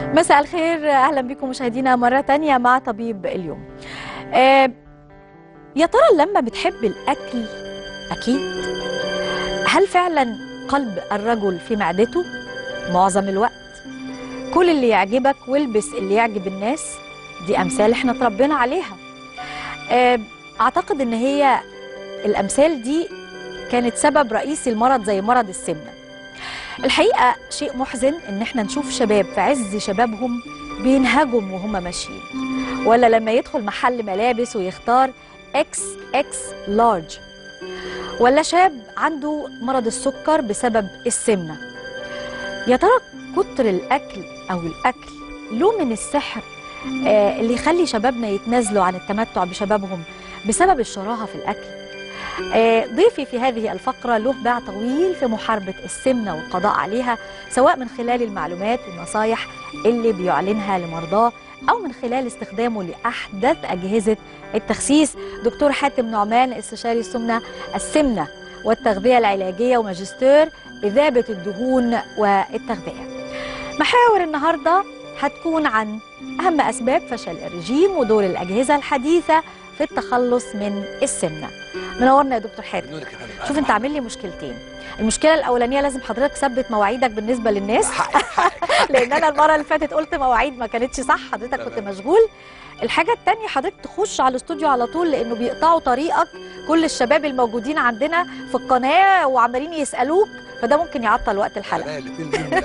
مساء الخير اهلا بكم مشاهدينا مره تانية مع طبيب اليوم آه يا ترى لما بتحب الاكل اكيد هل فعلا قلب الرجل في معدته معظم الوقت كل اللي يعجبك والبس اللي يعجب الناس دي امثال احنا اتربينا عليها آه اعتقد ان هي الامثال دي كانت سبب رئيسي المرض زي مرض السمنه الحقيقه شيء محزن ان احنا نشوف شباب في عز شبابهم بينهجم وهم ماشيين ولا لما يدخل محل ملابس ويختار اكس اكس لارج ولا شاب عنده مرض السكر بسبب السمنه يا ترى كتر الاكل او الاكل له من السحر آه اللي يخلي شبابنا يتنازلوا عن التمتع بشبابهم بسبب الشراهه في الاكل آه، ضيفي في هذه الفقرة له باع طويل في محاربة السمنة والقضاء عليها سواء من خلال المعلومات والنصايح اللي بيعلنها لمرضاه أو من خلال استخدامه لأحدث أجهزة التخسيس دكتور حاتم نعمان استشاري السمنة السمنة والتغذية العلاجية وماجستير إذابة الدهون والتغذية محاور النهاردة هتكون عن أهم أسباب فشل الرجيم ودور الأجهزة الحديثة في التخلص من السمنة منورنا يا دكتور حاتم بنورك يا فندم. شوف انت عامل لي مشكلتين المشكله الاولانيه لازم حضرتك تثبت مواعيدك بالنسبه للناس حقك حقك لان انا المره اللي فاتت قلت مواعيد ما كانتش صح حضرتك كنت تمام. مشغول الحاجه الثانيه حضرتك تخش على الاستوديو على طول لانه بيقطعوا طريقك كل الشباب الموجودين عندنا في القناه وعمالين يسالوك فده ممكن يعطل وقت الحلقه لا، الاتنين دول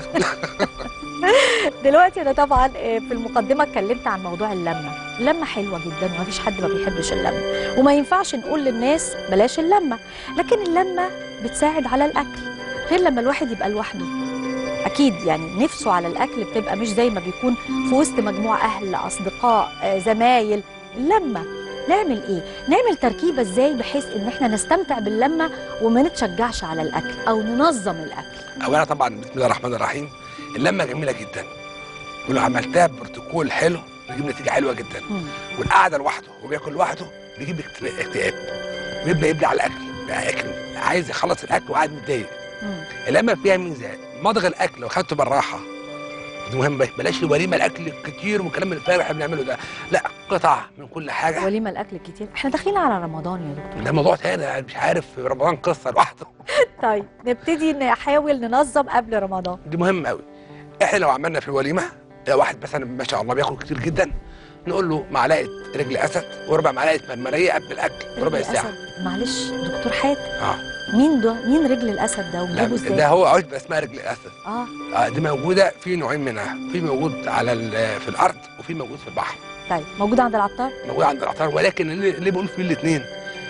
دلوقتي انا طبعا آه، في المقدمه اتكلمت عن موضوع اللمه اللمه حلوه جدا ومفيش حد ما بيحبش اللمه وما ينفعش نقول للناس بلاش اللمه لكن اللمه بتساعد على الاكل غير لما الواحد يبقى لوحده اكيد يعني نفسه على الاكل بتبقى مش زي ما بيكون في وسط مجموعه اهل اصدقاء آه، زمايل اللمه نعمل ايه نعمل تركيبه ازاي بحيث ان احنا نستمتع باللمه وما نتشجعش على الاكل او ننظم الاكل اولا طبعا بسم الله الرحمن الرحيم اللمه جميله جدا ولو عملتها بروتوكول حلو بيجيب نتيجه حلوه جدا مم. والقعده لوحده وبياكل لوحده بيجيب اكت- اكتئاب ويبدا يبدا على الاكل يعني اكل عايز يخلص الاكل وقاعد متضايق مم. اللمه فيها ميزه مضغ الاكل لو خدته بالراحه دي مهمه بلاش الوليمه الاكل الكتير والكلام الفارغ اللي احنا بنعمله ده لا قطع من كل حاجه وليمه الاكل الكتير احنا داخلين على رمضان يا دكتور ده موضوع تاني يعني مش عارف رمضان قصه لوحده طيب نبتدي نحاول ننظم قبل رمضان دي مهم قوي احنا لو عملنا في الوليمه لو واحد مثلا ما شاء الله بياكل كتير جدا نقول له معلقه رجل اسد وربع معلقه مرمريه قبل الاكل بربع رجل ساعه الأسد. معلش دكتور حاتم اه مين ده مين رجل الاسد ده لا ونجيبه ازاي ده هو عشبه اسمها رجل الاسد اه آه دي موجوده في نوعين منها في موجود على ال- في الارض وفي موجود في البحر طيب موجود عند العطار موجود عند العطار ولكن اللي, اللي بنقول فيه الاثنين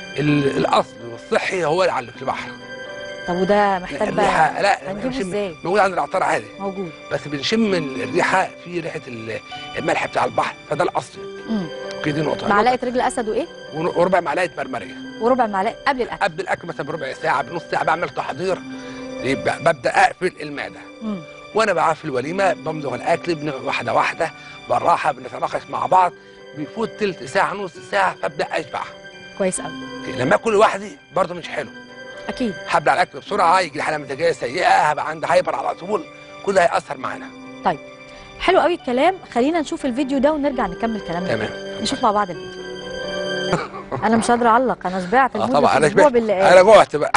الاصل والصحي هو اللي على في البحر طب وده محتاج بقى الريحه لا هنجيبه بنشم- ازاي موجود عند العطار عادي موجود بس بنشم الريحه في ريحه ال- الملح بتاع البحر فده الاصل مم. اوكي دي نقطه معلقه رجل اسد وايه ون- وربع معلقه مرمريه وربع معلقه قبل الاكل قبل الاكل مثلا بربع ساعه بنص ساعه بعمل تحضير يبقى ببدا اقفل المعده مم. وانا بقى في الوليمه بمضغ الاكل بن- واحده واحده بالراحه بنتناقش مع بعض بيفوت تلت ساعه نص ساعه فابدا اشبع كويس قوي لما اكل لوحدي برضه مش حلو اكيد هبدا الاكل بسرعه يجي لي حاله مزاجيه سيئه هبقى عندي هايبر على طول كل ده هياثر معانا حلو قوي الكلام خلينا نشوف الفيديو ده ونرجع نكمل كلامنا تمام نشوف مع بعض الفيديو انا مش قادره اعلق انا شبعت اه لمدة طبعا انا أسبوع شبعت باللقاء. انا جوعت بقى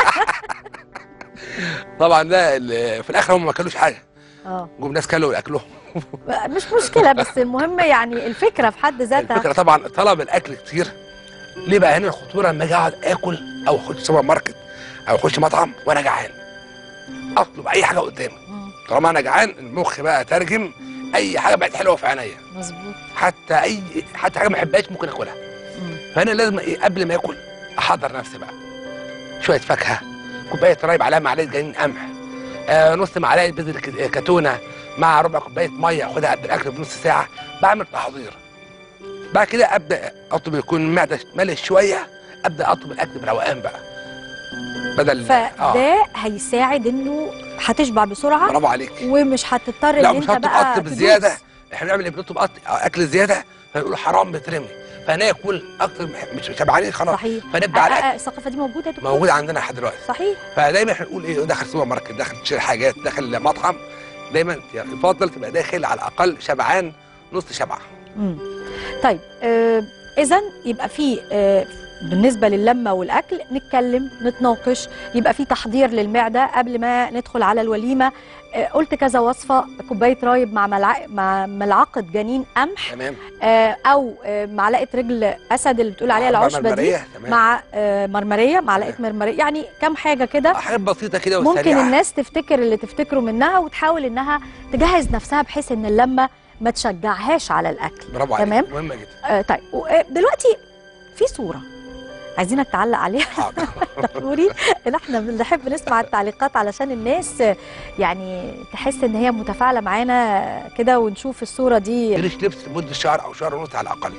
طبعا ده ال- في الاخر هم ما كلوش حاجه اه جم ناس كلوا اكلهم مش مشكله بس المهم يعني الفكره في حد ذاتها الفكره طبعا طلب الاكل كتير ليه بقى هنا الخطوره لما اجي اقعد اكل او اخش سوبر ماركت او اخش مطعم وانا جعان اطلب اي حاجه قدامي مم. طالما انا جعان المخ بقى ترجم اي حاجه بقت حلوه في عينيا مظبوط حتى اي حتى حاجه ما بحبهاش ممكن اكلها مم. فانا لازم ايه قبل ما اكل احضر نفسي بقى شويه فاكهه كوبايه رايب عليها معلقه جنين قمح آه نص معلقه بذر ك- كتونه مع ربع كوبايه ميه اخدها قبل الاكل بنص ساعه بعمل تحضير بعد كده ابدا اطلب يكون المعده ملح شويه ابدا اطلب الاكل بروقان بقى بدل فده هيساعد انه هتشبع بسرعه برافو عليك ومش هتضطر لا ان مش انت هطلب بقى قط بزياده احنا بنعمل ايه بنطلب قط اكل زياده فيقولوا حرام بترمي فناكل اكتر مش شبعانين خلاص صحيح فنبدا آه، على آه، الاكل آه، الثقافه دي موجوده يا دكتور موجود عندنا لحد دلوقتي صحيح فدايما احنا نقول ايه داخل سوبر ماركت داخل تشتري حاجات داخل مطعم دايما يفضل تبقى داخل على الاقل شبعان نص شبعه مم. طيب آه اذا يبقى في آه بالنسبه للمه والاكل نتكلم نتناقش يبقى في تحضير للمعده قبل ما ندخل على الوليمه آه قلت كذا وصفه كوبايه رايب مع ملعقه مع ملعقه جنين قمح تمام آه او آه معلقه رجل اسد اللي بتقول عليها مع العشبه دي مرمرية، تمام مع آه مرمريه معلقه مرمريه يعني كم حاجه كده حاجات بسيطه كده ممكن وسريعه الناس تفتكر اللي تفتكره منها وتحاول انها تجهز نفسها بحيث ان اللمه ما تشجعهاش على الاكل برافو عليك تمام. مهمه جدا آه طيب و- آه، دلوقتي في صوره عايزينك تعلق عليها حاضر ضروري ان احنا بنحب نسمع التعليقات علشان الناس آه، يعني تحس ان هي متفاعله معانا كده ونشوف الصوره دي تلبس لبس مده شهر او شهر ونص على الاقل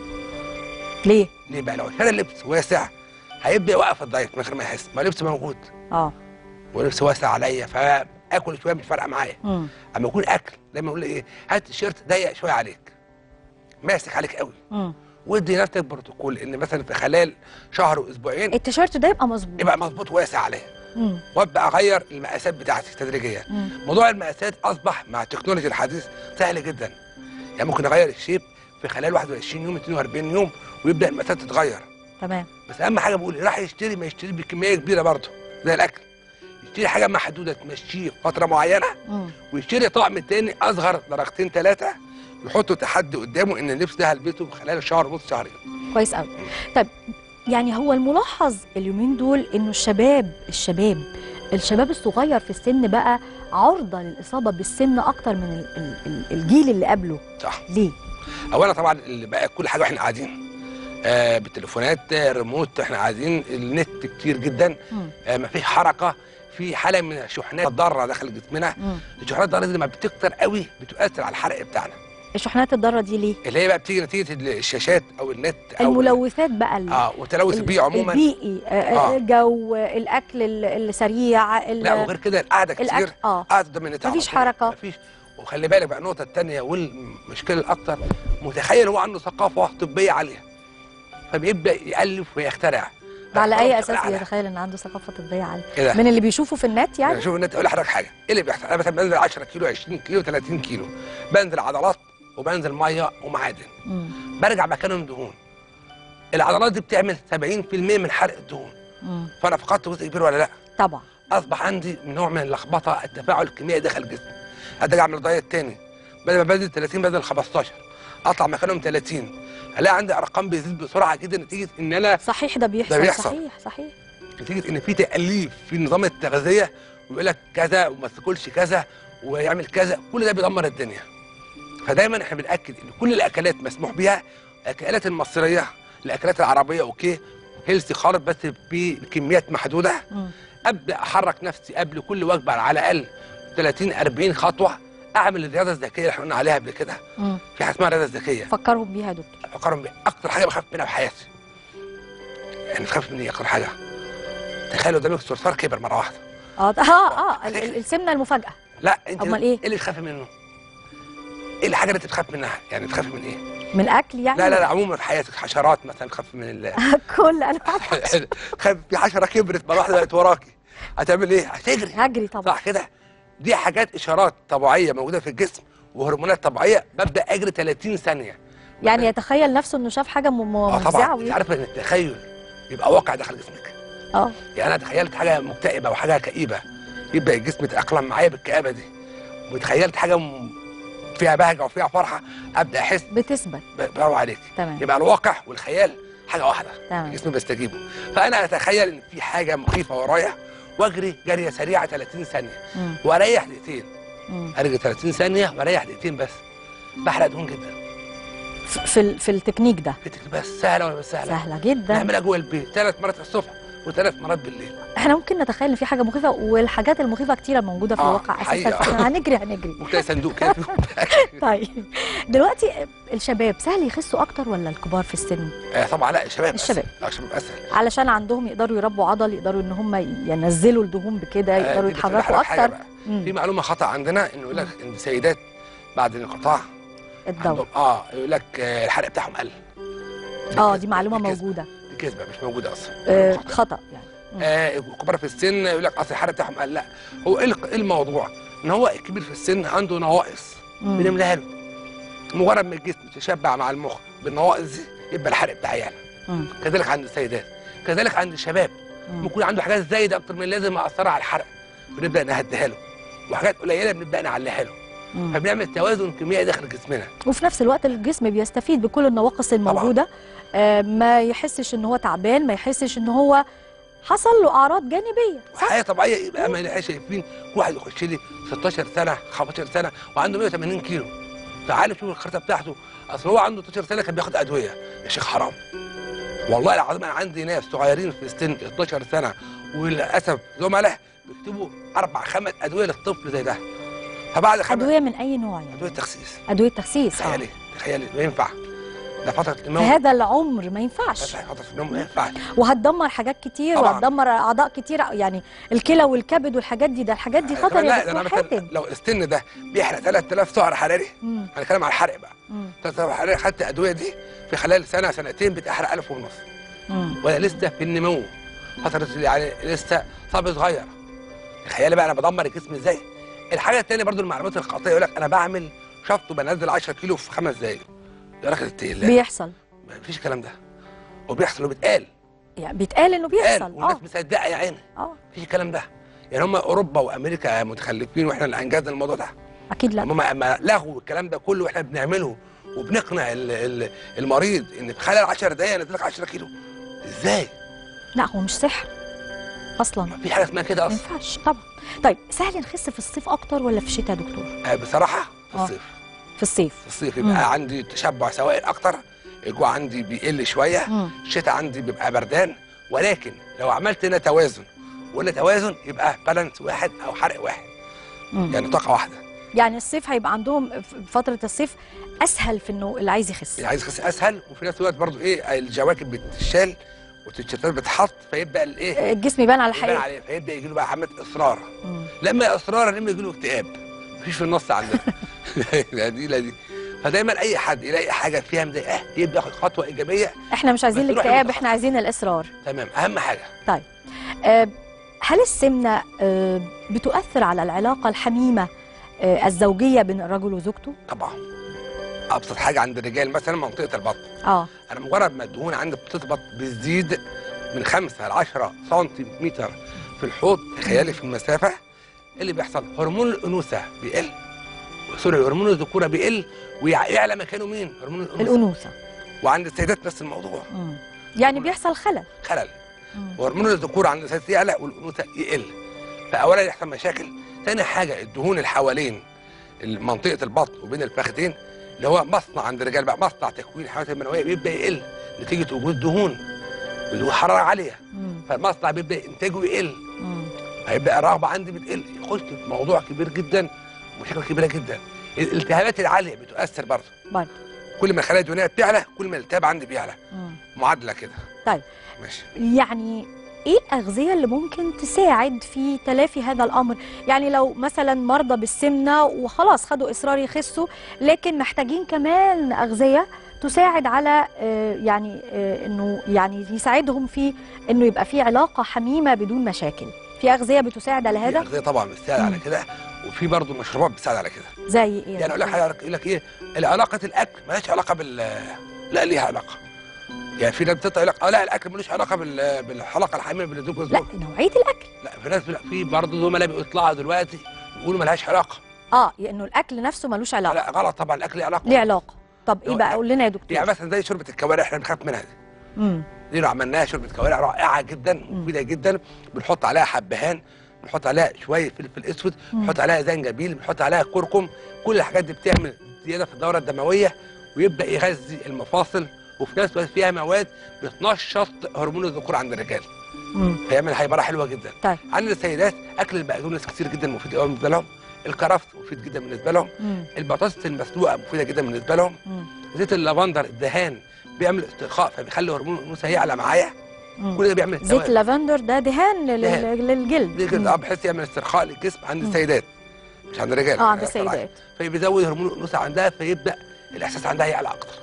ليه ليه بقى لو اشترى اللبس واسع هيبدا يوقف الدايت من غير ما يحس ما لبس موجود اه ولبس واسع عليا فاكل شويه مش فارقه معايا مم. اما يكون اكل دايما اقول ايه هات تيشيرت ضيق شويه عليك ماسك عليك قوي مم. وادي نفسك بروتوكول ان مثلا في خلال شهر واسبوعين التيشيرت ده يبقى مظبوط يبقى مظبوط واسع عليا مم. وابدا اغير المقاسات بتاعتي تدريجيا مم. موضوع المقاسات اصبح مع التكنولوجيا الحديث سهل جدا يعني ممكن اغير الشيب في خلال 21 يوم 42 يوم ويبدا المقاسات تتغير تمام بس اهم حاجه بقول راح يشتري ما يشتري بكميه كبيره برضه زي الاكل يشتري حاجه محدوده تمشيه فتره معينه مم. ويشتري طقم تاني اصغر درجتين ثلاثه يحطوا تحدي قدامه ان اللبس ده هلبسه في خلال شهر ونص شهرين كويس قوي طيب يعني هو الملاحظ اليومين دول انه الشباب الشباب الشباب الصغير في السن بقى عرضه للاصابه بالسن اكتر من ال- ال- ال- الجيل اللي قبله صح ليه اولا طبعا اللي بقى كل حاجه واحنا قاعدين آه بالتليفونات آه ريموت احنا قاعدين النت كتير جدا مم. آه ما فيش حركه في حاله من الشحنات الضاره داخل جسمنا مم. الشحنات الضاره دي لما بتكتر قوي بتؤثر على الحرق بتاعنا الشحنات الضاره دي ليه اللي هي بقى بتيجي نتيجه الشاشات او النت او الملوثات بقى ال- اه وتلوث ال- البيئي عموما البيئي آه، آه. الجو الاكل ال- السريع ال- لا وغير كده القعده كتير الاكل اه قعده قدام النت على مفيش طول. حركة. مفيش وخلي بالك بقى النقطه الثانيه والمشكله الاكثر متخيل هو عنده ثقافه طبيه عاليه فبيبدا يالف ويخترع على اي فالثقافة اساس الأعلى. يتخيل ان عنده ثقافه طبيه عاليه كده من اللي بيشوفه في النت يعني يعني شوف النت اقول لحضرتك حاجه ايه اللي بيحصل انا مثلا بنزل 10 كيلو 20 كيلو 30 كيلو بنزل عضلات وبنزل ميه ومعادن مم. برجع مكانهم دهون العضلات دي بتعمل 70% من حرق الدهون مم. فانا فقدت جزء كبير ولا لا طبعا اصبح عندي نوع من اللخبطه التفاعل الكيميائي داخل جسمي ادي اعمل دايت تاني بدل ما بنزل 30 بنزل 15 اطلع مكانهم 30 الاقي عندي ارقام بيزيد بسرعه جدا نتيجه ان انا صحيح ده بيحصل, ده بيحصل. صحيح صحيح نتيجه ان في تاليف في نظام التغذيه ويقول لك كذا وما تاكلش كذا ويعمل كذا كل ده بيدمر الدنيا فدايما احنا بناكد ان كل الاكلات مسموح بيها الاكلات المصريه الاكلات العربيه اوكي هيلثي خالص بس بكميات محدوده مم. ابدا احرك نفسي قبل كل وجبه على الاقل 30 40 خطوه اعمل الرياضه الذكيه اللي احنا قلنا عليها قبل كده مم. في حاجه اسمها الرياضه الذكيه فكرهم بيها يا دكتور اقارن بيه اكتر حاجه بخاف منها في حياتي يعني تخاف مني اكتر حاجه تخيل قدامك صرصار كبر مره واحده اه اه اه ال- ال- السمنه المفاجاه لا انت أمال إيه؟ ايه اللي تخافي منه؟ ايه الحاجه اللي انت بتخاف منها؟ يعني بتخافي من ايه؟ من الاكل يعني لا لا لا عموما في حياتك حشرات مثلا تخافي من ال كل انا تخافي في حشره كبرت مره واحده بقت وراكي هتعمل ايه؟ هتجري هجري طبعا صح كده؟ دي حاجات اشارات طبيعيه موجوده في الجسم وهرمونات طبيعيه ببدا اجري 30 ثانيه يعني يتخيل نفسه انه شاف حاجه م- م- اه مفزعه طبعا انت ويجري. عارفه ان التخيل يبقى واقع داخل جسمك اه يعني انا تخيلت حاجه مكتئبه وحاجه كئيبه يبدا الجسم يتاقلم معايا بالكآبه دي وتخيلت حاجه م- فيها بهجه وفيها فرحه ابدا احس بتثبت ب- برافو عليك تمام يبقى الواقع والخيال حاجه واحده تمام الجسم بيستجيبوا فانا اتخيل ان في حاجه مخيفه ورايا واجري جريه سريعه 30 ثانيه مم. واريح دقيقتين مم. ارجع 30 ثانيه واريح دقيقتين بس بحرق دهون جدا ف- في ال- في التكنيك ده بتك- بس سهله ولا مش سهله سهله جدا نعملها جوه البيت ثلاث مرات الصبح وثلاث مرات بالليل احنا ممكن نتخيل ان في حاجه مخيفه والحاجات المخيفه كتيره موجوده في آه، الواقع اساسا حقيقة. فاحنا هنجري هنجري ممكن تلاقي صندوق كده فيه طيب دلوقتي الشباب سهل يخسوا اكتر ولا الكبار في السن آه، طبعا لا الشباب الشباب. أسهل. آه، الشباب اسهل علشان عندهم يقدروا يربوا عضل يقدروا ان هم ينزلوا الدهون بكده آه، يقدروا دي بتقول يتحركوا لك حاجة اكتر بقى. مم. في معلومه خطا عندنا انه يقول لك ان السيدات بعد الانقطاع الدور عندهم اه يقول لك آه، الحرق بتاعهم قل اه كذبة. دي معلومه كذبة. موجوده دي كذبه مش موجوده اصلا آه، خطأ. خطا يعني آه الكبار في السن يقول لك اصل الحرق بتاعهم قل لا هو ايه الق- إيه الموضوع ان هو الكبير في السن عنده نواقص مم. بنملاها له مجرد ما الجسم يتشبع مع المخ بالنواقص دي يبقى الحرق بتاعه يعلى مم. كذلك عند السيدات كذلك عند الشباب مم. ممكن يكون عنده حاجات زايده اكتر من اللازم مأثره على الحرق بنبدا نهديها له وحاجات قليله بنبدا نعليها له مم. فبنعمل توازن كيميائي داخل جسمنا وفي نفس الوقت الجسم بيستفيد بكل النواقص الموجوده آه ما يحسش ان هو تعبان ما يحسش ان هو حصل له اعراض جانبيه صح وحياه طبيعيه يبقى ما نلاقيش شايفين واحد يخش لي 16 سنه 15 سنه وعنده 180 كيلو تعالوا شوف الخريطه بتاعته اصل هو عنده 12 سنه كان بياخد ادويه يا شيخ حرام والله العظيم انا عندي ناس صغيرين في السن 12 سنه وللاسف زملاء بيكتبوا اربع خمس ادويه للطفل زي ده فبعد خمس ادويه من اي نوع يعني ادويه تخسيس ادويه تخسيس آه. تخيلي تخيلي ما ينفع ده فتره في النوم هذا العمر ما ينفعش فتره النوم ما ينفعش وهتدمر حاجات كتير طبعاً. وهتدمر اعضاء كتير يعني الكلى والكبد والحاجات دي ده الحاجات دي خطر لا يا ده انا دكتور مثلا حاتم لو السن ده بيحرق 3000 سعر حراري مم. هنتكلم على الحرق بقى مم. 3000 حراري خدت ادويه دي في خلال سنه سنتين بتحرق 1000 ونص مم. وانا لسه في النمو فتره يعني لسه صبي صغير تخيلي بقى انا بدمر الجسم ازاي الحاجه الثانيه برضو المعلومات الخاطئه يقول لك انا بعمل شفط وبنزل 10 كيلو في خمس دقايق يا راجل اتقي الله بيحصل ما فيش الكلام ده وبيحصل وبيتقال يعني بيتقال انه قال بيحصل والناس اه مصدقه يا عيني اه مفيش الكلام ده يعني هم اوروبا وامريكا متخلفين واحنا اللي انجزنا الموضوع ده اكيد لا هم ما- ما لغوا الكلام ده كله واحنا بنعمله وبنقنع ال- ال- المريض ان في خلال 10 دقايق انزلك 10 كيلو ازاي؟ لا هو مش سحر اصلا ما فيش حاجه اسمها كده ما اصلا ينفعش طبعا طيب سهل نخس في الصيف اكتر ولا في الشتاء يا دكتور آه، بصراحه في آه. الصيف في الصيف في الصيف مم. يبقى عندي تشبع سوائل اكتر الجوع عندي بيقل شويه مم. الشتاء عندي بيبقى بردان ولكن لو عملت هنا توازن ولا توازن يبقى بالانس واحد او حرق واحد مم. يعني طاقه واحده يعني الصيف هيبقى عندهم في فتره الصيف اسهل في انه اللي عايز يخس اللي عايز يخس اسهل وفي نفس الوقت برضو ايه الجواكب بتتشال والتيشيرتات بتتحط فيبدا الايه الجسم يبان على يبان الحقيقه عليه فيبدا يجي له بقى عمليه اصرار مم. لما اصرار لما يجي له اكتئاب مفيش في النص عندنا لا دي لا دي فدايما اي حد يلاقي حاجه فيها مضايقاه يبدا ياخد خطوه ايجابيه احنا مش عايزين بس نروح الاكتئاب للمتخصص. احنا عايزين الاصرار تمام اهم حاجه آه، هل السمنه آه، بتؤثر على العلاقه الحميمه آه، الزوجيه بين الرجل وزوجته طبعا ابسط حاجه عند الرجال مثلا منطقه البطن اه انا مجرد ما الدهون عندي بتثبت بتزيد من 5 ل 10 سنتيمتر في الحوض تخيلي في المسافه إيه اللي بيحصل هرمون الانوثه بيقل سوري هرمون الذكوره بيقل ويعلى مكانه مين هرمون الانوثه الانوثه وعند السيدات نفس الموضوع مم. يعني بيحصل خلل خلل مم. وهرمون الذكوره عند السيدات يعلى والانوثه يقل فاولا يحصل مشاكل ثاني حاجه الدهون اللي حوالين منطقه البطن وبين الفخذين اللي هو مصنع عند الرجال بقى مصنع تكوين الحيوانات المنويه بيبدا يقل نتيجه وجود دهون ودهون حراره عاليه مم. فالمصنع بيبدا انتاجه يقل مم. هيبدا الرغبه عندي بتقل يخش في موضوع كبير جدا ومشاكل كبيره جدا الالتهابات العاليه بتؤثر برضه برضه كل ما الخلايا الدهنيه بتعلى كل ما الالتهاب عندي بيعلى مم. معادله كده طيب. ماشي يعني ايه الاغذيه اللي ممكن تساعد في تلافي هذا الامر يعني لو مثلا مرضى بالسمنه وخلاص خدوا اصرار يخسوا لكن محتاجين كمان اغذيه تساعد على آه، يعني آه، انه يعني يساعدهم في انه يبقى في علاقه حميمه بدون مشاكل في اغذيه بتساعد على في هذا اغذيه طبعا بتساعد على مم. كده وفي برضه مشروبات بتساعد على كده زي ايه يعني اقول لك حاجه يقول لك ايه العلاقه الاكل مالهاش علاقه بال لا ليها علاقه يعني في ناس بتطلع يقول لك اه لا الاكل ملوش علاقه بال... بالحلقه الحميمه بين الزوج لا والزوج نوعيه الاكل لا في ناس لا في برضه زملاء بيطلعوا دلوقتي يقولوا ملهاش علاقه اه انه الاكل نفسه ملوش علاقه لا غلط طبعا الاكل ليه علاقه ليه علاقه طب ايه لو- بقى قول لنا يا دكتور يعني مثلا زي شوربه الكوارع احنا بنخاف منها دي مم. دي لو عملناها شوربه كوارع رائعه جدا مفيده جدا بنحط عليها حبهان بنحط عليها شويه فلفل اسود مم. بنحط عليها زنجبيل بنحط عليها كركم كل الحاجات دي بتعمل زياده في الدوره الدمويه ويبدا يغذي المفاصل وفي نفس الوقت فيها مواد بتنشط هرمون الذكور عند الرجال مم. فيعمل هيبره حلوه جدا طيب. عند السيدات اكل البقدونس كتير جدا مفيد قوي بالنسبه لهم الكرفس مفيد جدا بالنسبه لهم مم. البطاطس المسلوقه مفيده جدا بالنسبه لهم مم. زيت اللافندر الدهان بيعمل استرخاء فبيخلي هرمون الانوثه يعلى معايا مم. كل ده بيعمل زيت توازن. اللافندر ده دهان لل- دهان. للجلد دي مم. كده اه بحيث يعمل استرخاء للجسم عند مم. السيدات مش عند الرجال اه عند طبعاً. السيدات فبيزود هرمون الانوثه عندها فيبدا الاحساس عندها يعلى اكتر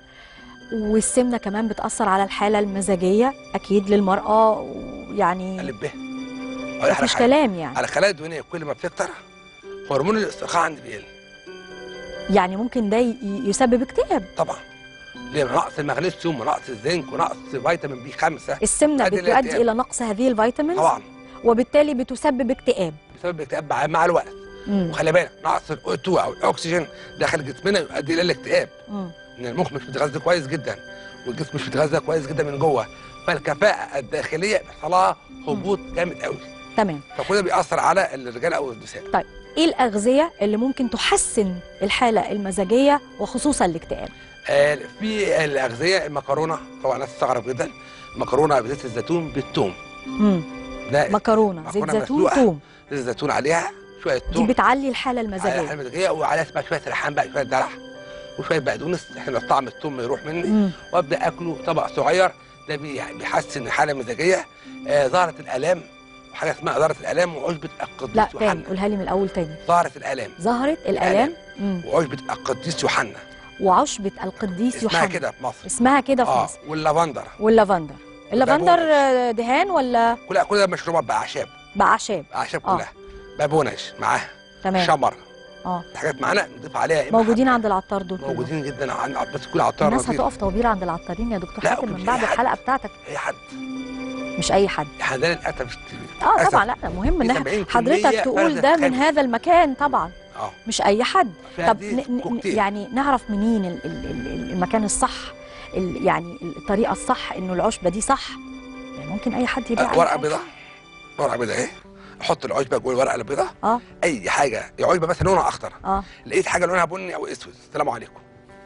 والسمنه كمان بتاثر على الحاله المزاجيه اكيد للمراه ويعني قلب به أقول لك على مفيش حاجة. كلام يعني على الخلايا الدهنيه كل ما بتكتر هرمون الاسترخاء عندي بيقل يعني ممكن ده ي- يسبب اكتئاب طبعا ليه نقص المغنيسيوم ونقص الزنك ونقص فيتامين بي 5 السمنه أدي بتؤدي الاكتئاب. الى نقص هذه الفيتامينز طبعا وبالتالي بتسبب اكتئاب بسبب الاكتئاب مع- مع الوقت مم. وخلي بالك نقص الاو 2 او الاكسجين داخل جسمنا يؤدي الى الاكتئاب مم. ان المخ مش متغذى كويس جدا والجسم مش متغذى كويس جدا من جوه فالكفاءه الداخليه بيحصل لها هبوط جامد قوي تمام فكل ده بيأثر على الرجال او النساء ايه الاغذيه اللي ممكن تحسن الحاله المزاجيه وخصوصا الاكتئاب آه، في الاغذيه المكرونه طبعا الناس تستغرب جدا مكرونه بزيت الزيتون بالثوم مم. ده مكرونه زيت مكرونة زيتون مسلوقة. ثوم زيت الزيتون عليها شويه دي ثوم بتعلي الحاله على المزاجيه المزاجيه وعليها اسمها شويه ريحان بقى شويه دلع وشويه بقدونس احنا طعم الثوم يروح مني مم. وابدا اكله طبق صغير ده بي- بيحسن الحاله المزاجيه آه ظهرت الالام وحاجه اسمها ظهرت الالام وعشبه القديس لا تاني يوحنا قولها لي من الاول تاني ظهرت الالام ظهرت الالام مم. وعشبه القديس يوحنا وعشبه القديس اسمها يوحنا كده في مصر اسمها كده في اه مصر واللافندر واللافندر اللافندر بابونج. آه، دهان ولا كلها كل ده مشروبات باعشاب باعشاب اعشاب آه. كلها بابونج معاها تمام شمر اه حاجات معانا نضيف عليها إيه؟ موجودين محب. عند العطار دول كلهم. موجودين جدا عن بس كل عطار الناس رصيد. هتقف طوابير عند العطارين يا دكتور لا، حاتم مش من بعد أي حد. الحلقه بتاعتك اي حد مش اي حد احنا ده للاسف مش اه للأسف. طبعا لا مهم ان في إحنا- 70% حضرتك تقول فرد ده من خامس. هذا المكان طبعا اه مش اي حد فيها طب دي ن- ن- كوكتيل. يعني نعرف منين ال- ال- ال- المكان الصح ال- يعني الطريقه الصح انه العشبه دي صح يعني ممكن اي حد يبيع آه، أي ورقه حاجة. بيضاء ورقه بيضاء اهي احط العشبه جوه الورقه البيضاء اه اي حاجه عشبه مثلا لونها اخضر اه لقيت حاجه لونها بني او اسود السلام عليكم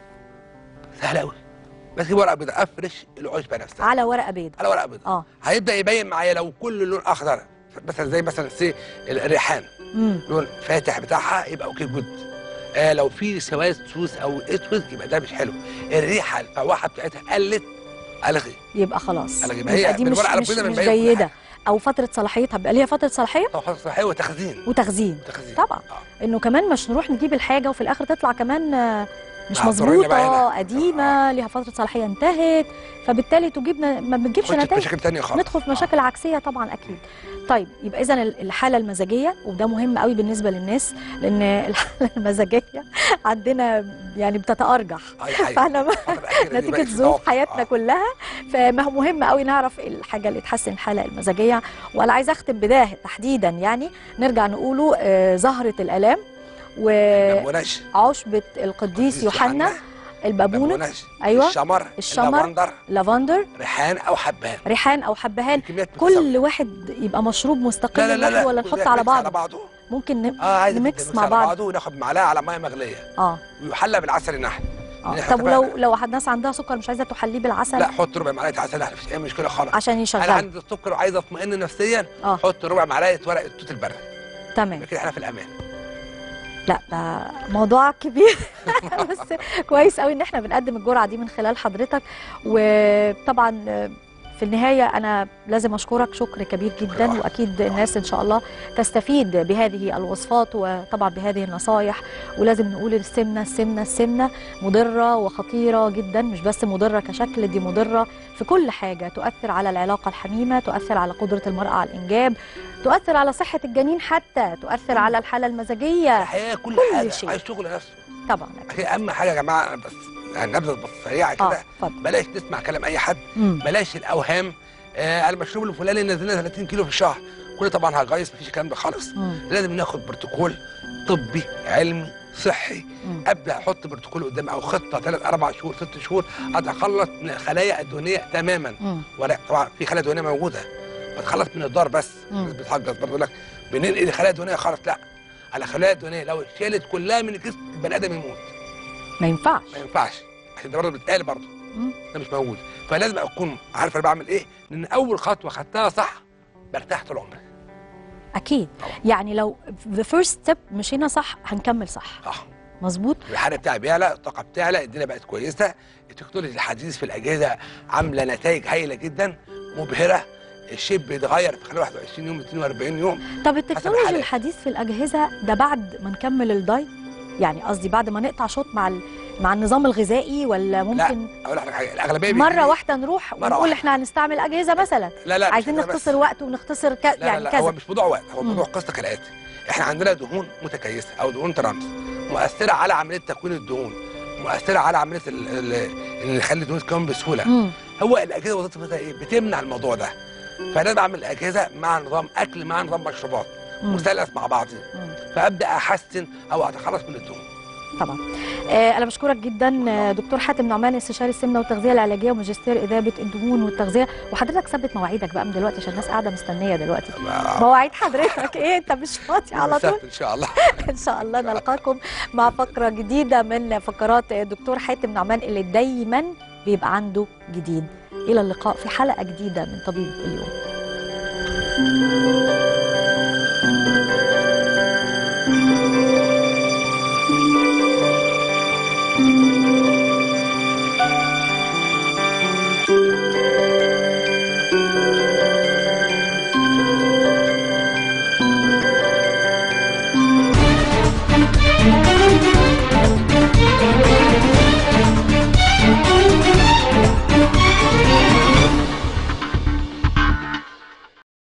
سهله قوي بس اجيب ورقه بيضاء افرش العشبه نفسها على ورقه بيضاء على ورقه بيضاء اه هيبدا يبين معايا لو كل لون اخضر مثلا زي مثلا سي الريحان امم لون فاتح بتاعها يبقى اوكي جود آه لو في سواد سوس او اسود يبقى ده مش حلو الريحه الفواحه بتاعتها قلت الغي يبقى خلاص ألغي. ما هي يبقى دي مش بالورقة مش, البيضاء مش بنبين كل جيده او فتره صلاحيتها بيبقى ليها فتره صلاحيه طبعا صحيه وتخزين وتخزين تخزين طبعا آه. انه كمان مش نروح نجيب الحاجه وفي الاخر تطلع كمان آه، مش مع الضرورية بقى مظبوطه هنا. قديمه ليها فتره صلاحيه انتهت فبالتالي تجيبنا ما بتجيبش خش في نتائج مشاكل تانية خالص ندخل في مشاكل عكسيه طبعا اكيد طيب يبقى اذا الحاله المزاجيه وده مهم قوي بالنسبه للناس لان الحاله المزاجيه عندنا يعني بتتارجح اه دي حقيقة. فاحنا الفترة الأخيرة دي نتيجه بقت في ظروف توقف. حياتنا آه. كلها فمهم قوي نعرف الحاجه اللي تحسن الحاله المزاجيه وانا عايزه اختم بده تحديدا يعني نرجع نقوله آه، زهره الالام بابونج وعشبه القديس يوحنا البابونج بابونج أيوة. الشمر الشمر. اللافندر لافندر ريحان او حبان ريحان او حبهان كميات متساوية. كل واحد يبقى مشروب مستقل لا لا لا, لوحده لا. ولا كل نحط ده على ميكس على بعض بعضه ممكن ن... اه عايز نميكس نميكس مع على بعض. بعضه وناخد معلقه على ميه مغليه اه, ويحلى بالعسل النحل آه. إحنا طب ولو اتفقنا. لو ناس عندها سكر مش عايزه تحليه بالعسل لا حط ربع معلقه عسل نحل مفيش اي مشكله خالص عشان انا يشغل عندي السكر وعايز اطمئن نفسيا اه حط ربع معلقه ورق التوت البري تمام يبقى كده احنا في الامان لا ده موضوع كبير بس كويس قوي ان احنا بنقدم الجرعه دي من خلال حضرتك وطبعا في النهايه انا لازم اشكرك شكر كبير جدا شكراً. واكيد الناس ان شاء الله تستفيد بهذه الوصفات وطبعا بهذه النصائح ولازم نقول السمنه السمنه السمنه مضره وخطيره جدا مش بس مضره كشكل دي مضره في كل حاجه تؤثر على العلاقه الحميمه تؤثر على قدره المراه على الانجاب تؤثر على صحه الجنين حتى تؤثر على الحاله المزاجيه الحياه كل, كل حاجه شيء. عايز شغل نفسه طبعا هي اهم حاجه يا جماعه بس يعني نبذه بس سريعه اه كده اتفضل بلاش نسمع كلام اي حد مم. بلاش الاوهام آه المشروب الفلاني نزلنا 30 كيلو في الشهر كل طبعا هجايز مفيش الكلام ده خالص مم. لازم ناخد بروتوكول طبي علمي صحي مم. ابدا احط بروتوكول قدامي او خطه ثلاث اربع شهور ست شهور اتخلص من الخلايا الدهنيه تماما مم. ولا طبعا في خلايا دهنيه موجوده بتخلص من الدار بس مم. الناس بتحجز برضه يقول لك بننقل الخلايا الدهنيه خالص لا على الخلايا الدهنيه لو اتشالت كلها من الجسم البني ادم يموت ما ينفعش ما ينفعش عشان ده برضه بيتقال برضه مم. ده مش موجود فلازم اكون عارف انا بعمل ايه لان اول خطوه خدتها صح برتاح طول عمري اكيد طبعا. يعني لو the first step مشينا صح هنكمل صح صح مظبوط الحرق بتاعي بيعلى الطاقه بتعلى الدنيا بقت كويسه التكنولوجيا الحديث في الاجهزه عامله نتائج هايله جدا مبهره الشيب بيتغير في خلال 21 يوم 42 يوم طب التكنولوجيا الحالات. الحديث في الاجهزه ده بعد ما نكمل الدايت يعني قصدي بعد ما نقطع شوط مع ال... مع النظام الغذائي ولا ممكن اقول لك حاجه الاغلبيه مره بيجيلي- واحده نروح مرة ونقول واحدة. احنا هنستعمل اجهزه مثلا لا لا مش عايزين كده بس. نختصر وقت ونختصر ك... لا يعني لا لا هو كذا مش موضوع وقت هو مم. موضوع قصه كالاتي احنا عندنا دهون متكيسه او دهون ترانس مؤثره على عمليه تكوين الدهون مؤثره على عمليه ال- ال- اللي يخلي الدهون تتكون بسهوله مم. هو الاجهزه وظيفتها ايه بتمنع الموضوع ده فلازم اعمل اجهزه مع نظام اكل مع نظام مشروبات مم. مثلث مع بعضهم مم. فابدا احسن او اتخلص من الدهون طبعا آه، انا بشكرك جدا آه، دكتور حاتم نعمان استشاري السمنه والتغذيه العلاجيه وماجستير اذابه الدهون والتغذيه وحضرتك ثبت مواعيدك بقى من دلوقتي عشان الناس قاعده مستنيه دلوقتي مواعيد حضرتك ايه انت مش فاضي على طول ان شاء الله ان شاء الله نلقاكم مع فقره جديده من فقرات دكتور حاتم نعمان اللي دايما بيبقى عنده جديد الى اللقاء في حلقه جديده من طبيب اليوم